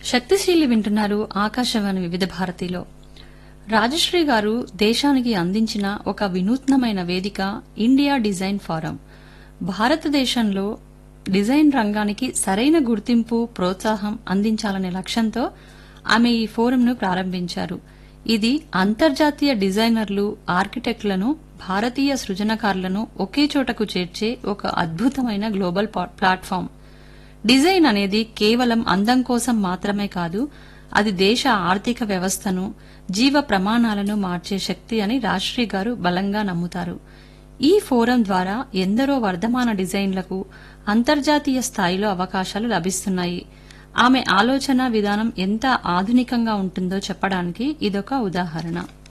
శక్తిశీలి వింటున్నారు ఆకాశవాణి వివిధ భారతిలో రాజశ్రీ గారు దేశానికి అందించిన ఒక వినూత్నమైన వేదిక ఇండియా డిజైన్ ఫారం భారతదేశంలో డిజైన్ రంగానికి సరైన గుర్తింపు ప్రోత్సాహం అందించాలనే లక్ష్యంతో ఆమె ఈ ఫోరంను ప్రారంభించారు ఇది అంతర్జాతీయ డిజైనర్లు ఆర్కిటెక్టులను భారతీయ సృజనకారులను ఒకే చోటకు చేర్చే ఒక అద్భుతమైన గ్లోబల్ పా- ప్లాట్ఫామ్ డిజైన్ అనేది కేవలం అందం కోసం మాత్రమే కాదు అది దేశ ఆర్థిక వ్యవస్థను జీవ ప్రమాణాలను మార్చే శక్తి అని రాశ్రీ గారు బలంగా నమ్ముతారు ఈ ఫోరం ద్వారా ఎందరో వర్ధమాన డిజైన్లకు అంతర్జాతీయ స్థాయిలో అవకాశాలు లభిస్తున్నాయి ఆమె ఆలోచన విధానం ఎంత ఆధునికంగా ఉంటుందో చెప్పడానికి ఇదొక ఉదాహరణ